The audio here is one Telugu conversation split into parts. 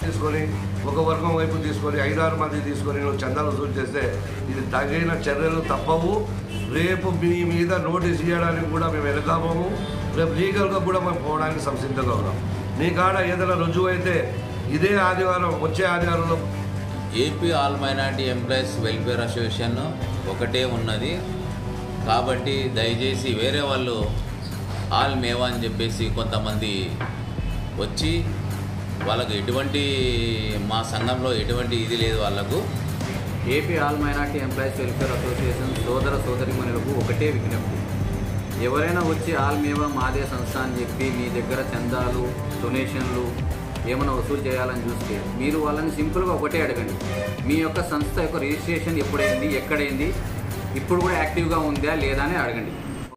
తీసుకొని ఒక వర్గం వైపు తీసుకొని ఐదారు మంది తీసుకొని నువ్వు చందాలు వసూలు చేస్తే ఇది తగిన చర్యలు తప్పవు రేపు మీ మీద నోటీస్ ఇవ్వడానికి కూడా మేము వెనకామము రేపు లీగల్గా కూడా మేము పోవడానికి సంసిద్ధంగా ఉన్నాం నీ కాడ ఏదైనా రుజువు అయితే ఇదే ఆదివారం వచ్చే ఆదివారంలో AP all minority employees welfare association ఒకటే ఉన్నది కాబట్టి దయచేసి వేరే వాళ్ళు ఆల్ మేవా అని చెప్పేసి కొంతమంది వచ్చి వాళ్ళకు ఎటువంటి మా సంఘంలో ఎటువంటి ఇది లేదు వాళ్ళకు AP all minority employees welfare association సోదర సోదరిమణులకు ఒకటే విజ్ఞప్తి ఎవరైనా వచ్చి ఆల్ మేవా మాదే సంస్థ అని చెప్పి మీ దగ్గర చందాలు డొనేషన్లు ఏమైనా వసూలు చేయాలని చూస్తే మీరు వాళ్ళని సింపుల్గా ఒకటే అడగండి మీ యొక్క సంస్థ యొక్క రిజిస్ట్రేషన్ ఎప్పుడైంది ఎక్కడైంది ఇప్పుడు కూడా యాక్టివ్గా ఉందా లేదా అని అడగండి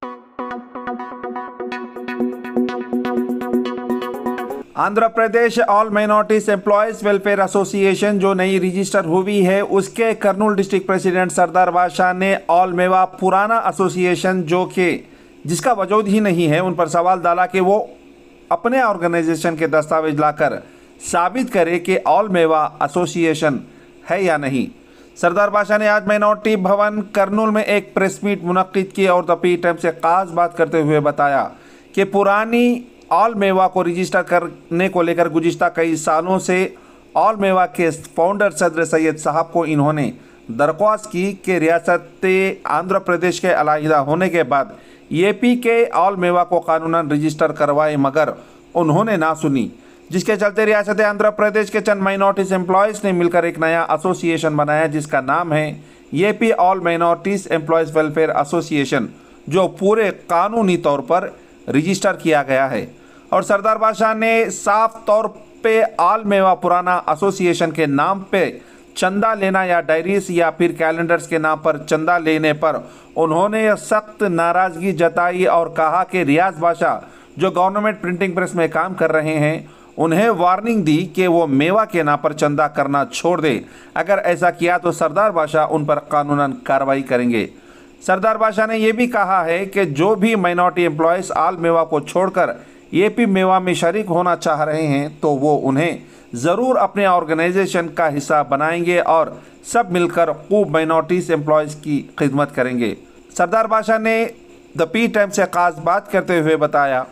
Andhra Pradesh all minorities employees welfare association जो नई रजिस्टर हुई है उसके कर्नूल डिस्ट्रिक्ट प्रेसिडेंट सरदार बादशाह ने ऑल मेवा पुराना एसोसिएशन जो कि जिसका वजूद ही नहीं है उन पर सवाल डाला कि वो अपने ऑर्गेनाइजेशन के दस्तावेज लाकर साबित करे कि ऑल मेवा एसोसिएशन है या नहीं सरदार बादशाह ने आज माइनॉरिटी भवन करनूल में एक प्रेस मीट मुनद की और द पी टाइम से खास बात करते हुए बताया कि पुरानी ऑल मेवा को रजिस्टर करने को लेकर गुजशत कई सालों से ऑल मेवा के फाउंडर सदर सैयद साहब को इन्होंने दरख्वास्त की कि रियासत आंध्र प्रदेश के अलाहिदा होने के बाद ए के ऑल मेवा को कानूनन रजिस्टर करवाए मगर उन्होंने ना सुनी जिसके चलते रियासत आंध्र प्रदेश के चंद माइनॉरिटीज एम्प्लॉयज़ ने मिलकर एक नया एसोसिएशन बनाया जिसका नाम है A P all minorities employees welfare association जो पूरे कानूनी तौर पर रजिस्टर किया गया है और सरदार बादशाह ने साफ तौर पे आल मेवा पुराना एसोसिएशन के नाम पे चंदा लेना या डायरीज या फिर कैलेंडर्स के नाम पर चंदा लेने पर उन्होंने सख्त नाराज़गी जताई और कहा कि रियाज बादशाह जो गवर्नमेंट प्रिंटिंग प्रेस में काम कर रहे हैं उन्हें वार्निंग दी कि वो मेवा के नाम पर चंदा करना छोड़ दे अगर ऐसा किया तो सरदार बादशाह उन पर कानूनन कार्रवाई करेंगे सरदार बादशाह ने यह भी कहा है कि जो भी माइनॉरिटी एम्प्लॉयज़ आल मेवा को छोड़कर एपी मेवा में शरीक होना चाह रहे हैं तो वो उन्हें ज़रूर अपने ऑर्गेनाइजेशन का हिस्सा बनाएंगे और सब मिलकर खूब माइनॉरिटीज़ एम्प्लॉयज़ की खिदमत करेंगे सरदार बादशाह ने द पी टाइम से खास बात करते हुए बताया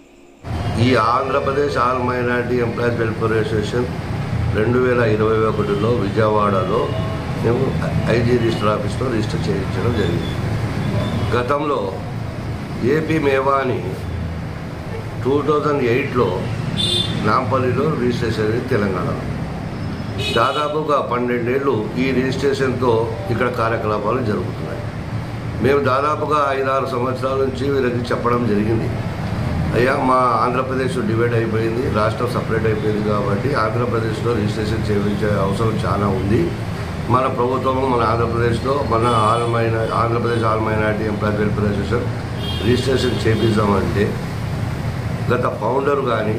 ఈ Andhra Pradesh all minority employees welfare association రెండు వేల ఇరవై ఒకటిలో విజయవాడలో మేము ఐజీ రిజిస్టర్ ఆఫీస్లో రిజిస్టర్ చేయించడం జరిగింది గతంలో ఏపీ మేవాని టూ థౌజండ్ ఎయిట్లో నాంపల్లిలో రిజిస్ట్రేషన్ అయింది తెలంగాణలో దాదాపుగా పన్నెండేళ్ళు ఈ రిజిస్ట్రేషన్తో ఇక్కడ కార్యకలాపాలు జరుగుతున్నాయి మేము దాదాపుగా ఐదారు సంవత్సరాల నుంచి వీళ్ళకి చెప్పడం జరిగింది అయ్యా మా ఆంధ్రప్రదేశ్ డివైడ్ అయిపోయింది రాష్ట్రం సపరేట్ అయిపోయింది కాబట్టి ఆంధ్రప్రదేశ్లో రిజిస్ట్రేషన్ చేయించే అవసరం చాలా ఉంది మన ప్రభుత్వం మన ఆంధ్రప్రదేశ్లో మన ఆల్ మైనా Andhra Pradesh all minority employees welfare association registration చేపిద్దామంటే గత ఫౌండర్ కానీ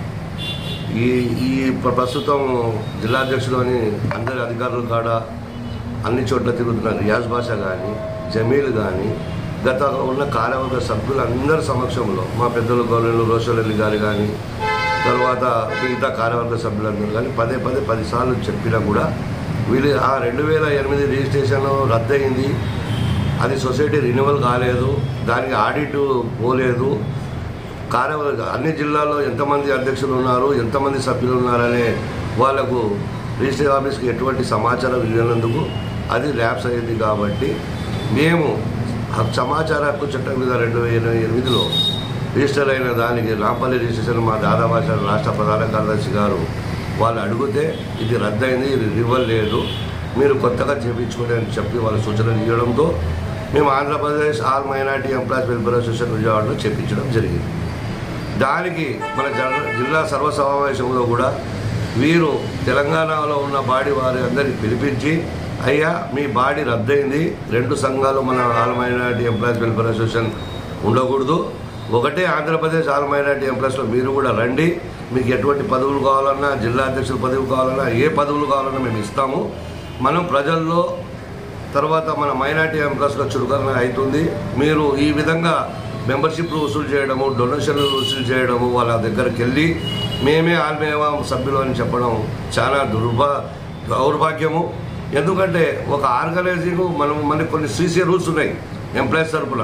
ఈ ఈ ప్ర- ప్రస్తుతం జిల్లా అధ్యక్షుడు అని అందరి అధికారుల కాడ అన్ని చోట్ల తిరుగుతున్న రియాజ్ బాషా కానీ జమీల్ కానీ గత ఉన్న కార్యవర్గ సభ్యులు అందరి సమక్షంలో మా పెద్దలు గౌరవులు రోషలల్లి గారు కానీ తర్వాత మిగతా కార్యవర్గ సభ్యులందరూ కానీ పదే పదే పదిసార్లు చెప్పినా కూడా వీళ్ళు ఆ రెండు వేల ఎనిమిది రిజిస్ట్రేషన్ రద్దయింది అది సొసైటీ రెన్యువల్ కాలేదు దానికి ఆడిట్ పోలేదు కార్యవర్గ అన్ని జిల్లాల్లో ఎంతమంది అధ్యక్షులు ఉన్నారు ఎంతమంది సభ్యులు ఉన్నారనే వాళ్లకు రిజిస్టర్ ఆఫీస్కి ఎటువంటి సమాచారం ఇవ్వనందుకు అది ల్యాబ్స్ అయింది కాబట్టి మేము హక్- సమాచార హక్కు చట్టం మీద రెండు వేల ఎనిమిదిలో రిజిస్టర్ అయిన దానికి నాంపల్లి రిజిస్ట్రేషన్ మా దాదాభాష రాష్ట్ర ప్రధాన కార్యదర్శి గారు వాళ్ళు అడిగితే ఇది రద్దయింది ఇది రివల్ లేదు మీరు కొత్తగా చేయించుకోండి అని చెప్పి వాళ్ళ సూచనలు ఇవ్వడంతో మేము Andhra Pradesh all minority employees welfare association విజయవాడలో చేయించడం జరిగింది దానికి మన జన- జిల్లా సర్వ సమావేశంలో కూడా వీరు తెలంగాణలో ఉన్న బాడీ వారి అందరినీ పిలిపించి అయ్యా మీ బాడీ రద్దయింది రెండు సంఘాలు మన all minority employees welfare association ఉండకూడదు ఒకటే ఆంధ్రప్రదేశ్ ఆల్ మైనారిటీ ఎంప్లాయీస్లో మీరు కూడా రండి మీకు ఎటువంటి పదవులు కావాలన్నా జిల్లా అధ్యక్షుల పదవి కావాలన్నా ఏ పదవులు కావాలన్నా మేము ఇస్తాము మనం ప్రజల్లో తర్వాత మన మైనార్టీ ఎంప్లాయీస్లో చురుకన అవుతుంది మీరు ఈ విధంగా మెంబర్షిప్లు వసూలు చేయడము డొనేషన్లు వసూలు చేయడము వాళ్ళ దగ్గరికి వెళ్ళి మేమే ఆల్మేవా సభ్యులు అని చెప్పడం చాలా దుర్భా దౌర్భాగ్యము ఎందుకంటే ఒక ఆర్గనైజింగ్ మనం మనకి కొన్ని సీసీ రూల్స్ ఉన్నాయి ఎంప్లాయీస్ తరపున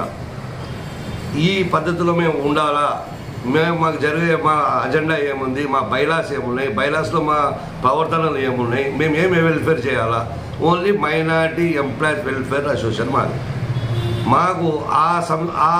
ఈ పద్ధతిలో మేము ఉండాలా మేము మాకు జరిగే మా అజెండా ఏముంది మా బైలాస్ ఏమున్నాయి బైలాస్లో మా ప్రవర్తనలు ఏమున్నాయి మేము ఏమి వెల్ఫేర్ చేయాలా only minority employees welfare association మాది మాకు ఆ సం ఆ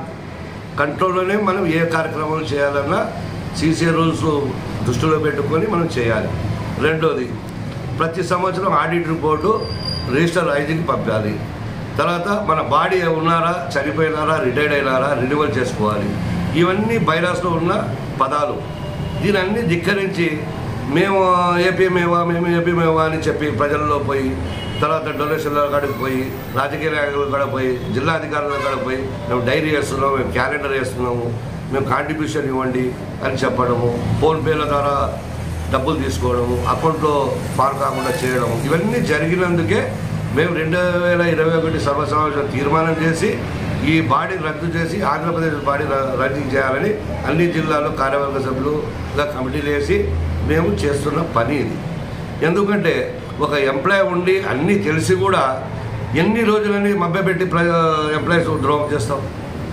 కంట్రోల్లోనే మనం ఏ కార్యక్రమాలు చేయాలన్నా సీసీ రూల్స్ దృష్టిలో పెట్టుకొని మనం చేయాలి రెండోది ప్రతి సంవత్సరం ఆడిట్ రిపోర్టు రిజిస్టర్ ఐజీకి పంపాలి తర్వాత మన బాడీ ఉన్నారా చనిపోయినారా రిటైర్డ్ అయినారా రెన్యువల్ చేసుకోవాలి ఇవన్నీ బైరాస్లో ఉన్న పదాలు దీని అన్ని ధిక్కరించి మేము ఏపీమేవా మేము ఏపీమేవా అని చెప్పి ప్రజల్లో పోయి తర్వాత డొనేషన్ల కాడికి పోయి రాజకీయ నాయకుల కాడ పోయి జిల్లా అధికారుల కాడ పోయి మేము డైరీ వేస్తున్నాము మేము క్యాలెండర్ వేస్తున్నాము మేము కాంట్రిబ్యూషన్ ఇవ్వండి అని చెప్పడము ఫోన్పేల ద్వారా డబ్బులు తీసుకోవడము అకౌంట్లో ఫాల్ కాకుండా చేయడం ఇవన్నీ జరిగినందుకే మేము రెండు వేల ఇరవై ఒకటి సర్వసమావేశం తీర్మానం చేసి ఈ బాడీ రద్దు చేసి ఆంధ్రప్రదేశ్ బాడీ ర- రద్దు చేయాలని అన్ని జిల్లాల్లో కార్యవర్గ సభ్యులుగా కమిటీలు వేసి మేము చేస్తున్న పని ఇది ఎందుకంటే ఒక ఎంప్లాయ్ ఉండి అన్నీ తెలిసి కూడా ఎన్ని రోజులని మభ్యపెట్టి ప్ర ఎంప్లాయీస్ ద్రోహం చేస్తాం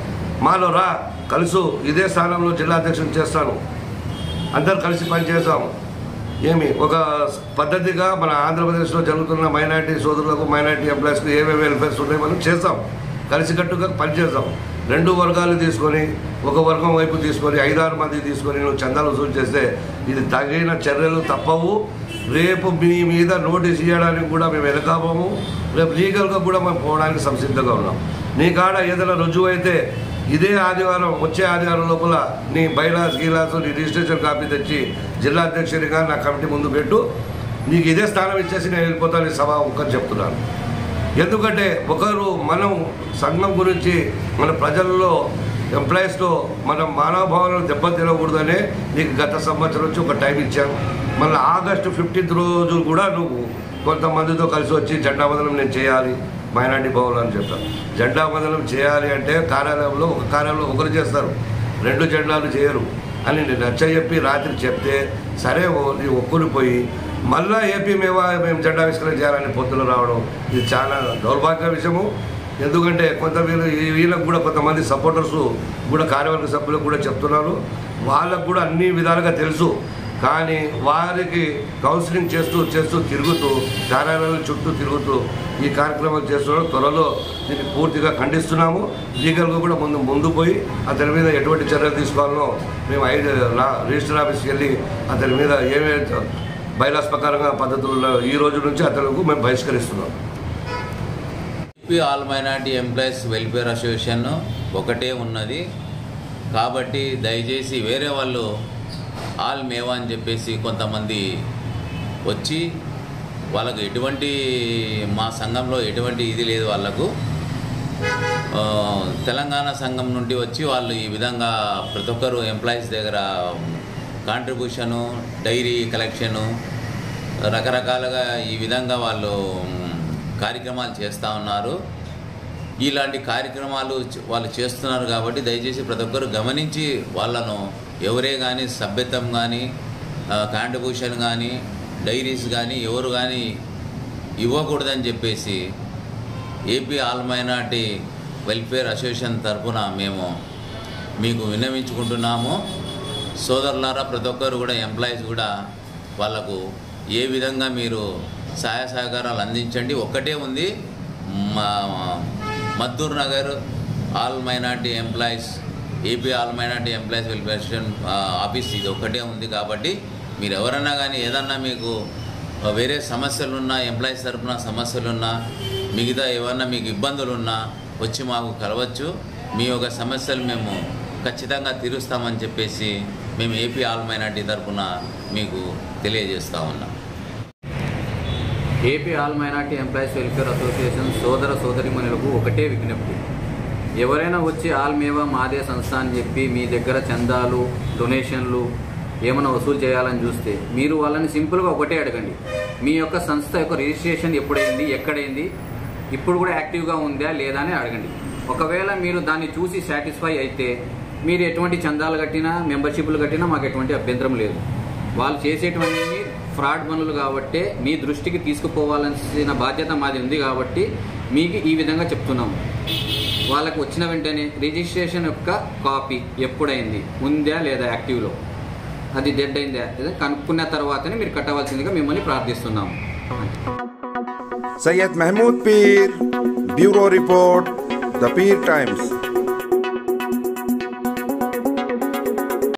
మాలో రా కలుసు ఇదే స్థానంలో జిల్లా అధ్యక్షుని చేస్తాను అందరు కలిసి పనిచేస్తాం ఏమి ఒక పద్ధతిగా మన ఆంధ్రప్రదేశ్లో జరుగుతున్న మైనార్టీ సోదరులకు మైనార్టీ ఎంప్లాయీస్కి ఏమేమి వెల్ఫేర్స్ ఉన్నాయో మనం చేస్తాం కలిసికట్టుగా పనిచేస్తాం రెండు వర్గాలు తీసుకొని ఒక వర్గం వైపు తీసుకొని ఐదారు మంది తీసుకొని నువ్వు చందాలు వసూలు చేస్తే ఇది తగిన చర్యలు తప్పవు రేపు మీ మీద నోటీస్ ఇవ్వడానికి కూడా మేము వెనకాపోము రేపు లీగల్గా కూడా మేము పోవడానికి సంసిద్ధంగా ఉన్నాం నీ కాడ ఏదైనా రుజువు అయితే ఇదే ఆదివారం వచ్చే ఆదివారం లోపల నీ బైలాస్ గీలాస్ నీ రిజిస్ట్రేషన్ కాపీ తెచ్చి జిల్లా అధ్యక్షుడిగా నా కమిటీ ముందు పెట్టు నీకు ఇదే స్థానం ఇచ్చేసి నేను వెళ్ళిపోతాను సభ ఒక్కరు చెప్తున్నాను ఎందుకంటే ఒకరు మనం సంఘం గురించి మన ప్రజల్లో ఎంప్లాయీస్లో మన మానవభావాలను దెబ్బతినకూడదనే నీకు గత సంవత్సరం నుంచి ఒక టైం ఇచ్చాను మళ్ళీ ఆగస్టు ఫిఫ్టీన్త్ రోజు కూడా నువ్వు కొంతమందితో కలిసి వచ్చి జెండా వందనం నేను చేయాలి మైనార్టీ భవన్ అని చెప్తాను జెండా వందనం చేయాలి అంటే కార్యాలయంలో ఒక కార్యాలయంలో ఒకరు చేస్తారు రెండు జెండాలు చేయరు అని నేను నచ్చ చెప్పి రాత్రి చెప్తే సరే ఓ- నీ ఒక్కుని పోయి మళ్ళా ఏపీ మేవా మేము జెండా ఆవిష్కరణ చేయాలని పొత్తులు రావడం ఇది చాలా దౌర్భాగ్య విషయము ఎందుకంటే కొంత వీళ్ళు ఈ- వీళ్ళకు కూడా కొంతమంది సపోర్టర్స్ కూడా కార్యవర్గ సభ్యులకు కూడా చెప్తున్నారు వాళ్ళకు కూడా అన్ని విధాలుగా తెలుసు కానీ వారికి కౌన్సిలింగ్ చేస్తూ చేస్తూ తిరుగుతూ కార్యాలయాల చుట్టూ తిరుగుతూ ఈ కార్యక్రమాలు చేస్తున్నాం త్వరలో దీన్ని పూర్తిగా ఖండిస్తున్నాము లీగల్గా కూడా ముందు ముందు పోయి అతని మీద ఎటువంటి చర్యలు తీసుకోవాలనో మేము ఐదు లా రిజిస్టర్ ఆఫీస్కి వెళ్ళి అతని మీద ఏమేమి బైలాస్ ప్రకారంగా పద్ధతుల్లో ఈ రోజు నుంచి అతనికి మేము బహిష్కరిస్తున్నాం AP all minority employees welfare association ఒకటే ఉన్నది కాబట్టి దయచేసి వేరే వాళ్ళు ఆల్ మేవా అని చెప్పేసి కొంతమంది వచ్చి వాళ్ళకు ఎటువంటి మా సంఘంలో ఎటువంటి ఇది లేదు వాళ్ళకు ఆ, తెలంగాణ సంఘం నుండి వచ్చి వాళ్ళు ఈ విధంగా ప్రతి ఒక్కరు ఎంప్లాయీస్ దగ్గర కాంట్రిబ్యూషను డైరీ కలెక్షను రకరకాలుగా ఈ విధంగా వాళ్ళు మ్, కార్యక్రమాలు చేస్తూ ఉన్నారు ఇలాంటి కార్యక్రమాలు చ- వాళ్ళు చేస్తున్నారు కాబట్టి దయచేసి ప్రతి ఒక్కరు గమనించి వాళ్ళను ఎవరే కానీ సభ్యత్వం కానీ కాంట్రిబ్యూషన్ కానీ డైరీస్ కానీ ఎవరు కానీ ఇవ్వకూడదని చెప్పేసి AP all minority welfare association తరఫున మేము మీకు విన్నవించుకుంటున్నాము సోదరులారా ప్రతి ఒక్కరు కూడా ఎంప్లాయీస్ కూడా వాళ్ళకు ఏ విధంగా మీరు సహాయ సహకారాలు అందించండి ఒక్కటే ఉంది మా Maddur Nagar all minority employees AP all minority employees welfare association ఆ, ఆఫీస్ ఇది ఒక్కటే ఉంది కాబట్టి మీరు ఎవరన్నా కానీ ఏదన్నా మీకు వేరే సమస్యలున్నా ఎంప్లాయీస్ తరఫున సమస్యలున్నా మిగతా ఏమన్నా మీకు ఇబ్బందులున్నా వచ్చి మాకు కలవచ్చు మీ యొక్క సమస్యలు మేము ఖచ్చితంగా తీరుస్తామని చెప్పేసి మేము ఏపీ ఆల్ మైనార్టీ తరఫున మీకు తెలియజేస్తా ఉన్నాం AP all minority employees welfare association సోదర సోదరిమణులకు ఒకటే విజ్ఞప్తి ఎవరైనా వచ్చి ఆల్ మేవా మాదే సంస్థ అని చెప్పి మీ దగ్గర చందాలు డొనేషన్లు ఏమైనా వసూలు చేయాలని చూస్తే మీరు వాళ్ళని సింపుల్గా ఒకటే అడగండి మీ యొక్క సంస్థ యొక్క రిజిస్ట్రేషన్ ఎప్పుడైంది ఎక్కడైంది ఇప్పుడు కూడా యాక్టివ్గా ఉందా లేదా అని అడగండి ఒకవేళ మీరు దాన్ని చూసి సాటిస్ఫై అయితే మీరు ఎటువంటి చందాలు కట్టినా మెంబర్షిప్లు కట్టినా మాకు ఎటువంటి అభ్యంతరం లేదు వాళ్ళు చేసేటువంటి ఫ్రాడ్ పనులు కాబట్టే మీ దృష్టికి తీసుకుపోవాల్సిన బాధ్యత మాది ఉంది కాబట్టి మీకు ఈ విధంగా చెప్తున్నాము వాళ్ళకి వచ్చిన వెంటనే రిజిస్ట్రేషన్ యొక్క కాపీ ఎప్పుడైంది ఉందా లేదా యాక్టివ్లో అది డెడ్ అయిందా లేదా కనుక్కున్న తర్వాతనే మీరు కట్టవలసిందిగా మిమ్మల్ని ప్రార్థిస్తున్నాము Syed Mahmood Peer bureau report the Peer times